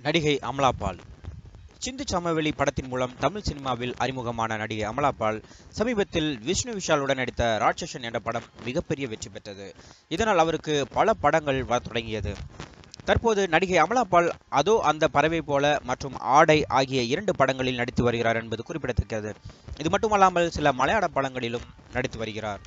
நடிகை அமலாபால் சிந்து சமவெளி படத்தின் மூலம் தமிழ் சினிமாவில் அறிமுகமான நடிகை அமலாபால் சமீபத்தில் விஷ்ணு விஷாலுடன் நடித்த ராட்சசன் என்ற படம் மிகப்பெரிய வெற்றி பெற்றது இதனால் அவருக்கு பல படங்கள் வரத் தொடங்கியது தற்போது நடிகை அமலாபால் அதோ அந்த பறவை போல மற்றும் ஆடை ஆகிய இரண்டு படங்களில் நடித்து வருகிறார் என்பது குறிப்பிடத்தக்கது இது மட்டுமல்லாமல் சில மலையாள படங்களிலும் நடித்து வருகிறார்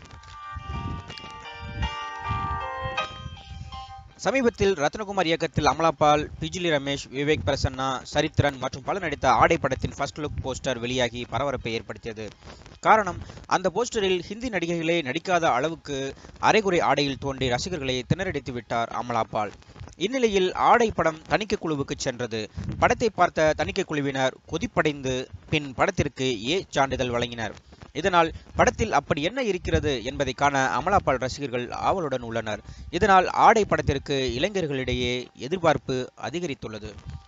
சமீபத்தில் ரத்னகுமார் இயக்கத்தில் அமலாபால் பிஜிலி ரமேஷ் விவேக் பிரசன்னா சரித்திரன் மற்றும் பலர் நடித்த ஆடை படத்தின் ஃபர்ஸ்ட் லுக் போஸ்டர் வெளியாகி பரபரப்பை ஏற்படுத்தியது காரணம் அந்த போஸ்டரில் ஹிந்தி நடிகைகளே நடிக்காத அளவுக்கு அரைகுறை ஆடையில் தோன்றி ரசிகர்களை திணறடித்து விட்டார் அமலாபால் இந்நிலையில் ஆடை படம் தணிக்கை குழுவுக்கு சென்றது படத்தை பார்த்த தணிக்கை குழுவினர் கொதிப்படைந்து பின் படத்திற்கு ஏ சான்றிதழ் வழங்கினர் இதனால் படத்தில் அப்படி என்ன இருக்கிறது என்பதை காண அமலாபால் ரசிகர்கள் ஆவலுடன் உள்ளனர் இதனால் ஆடை படத்திற்கு இளைஞர்களிடையே எதிர்பார்ப்பு அதிகரித்துள்ளது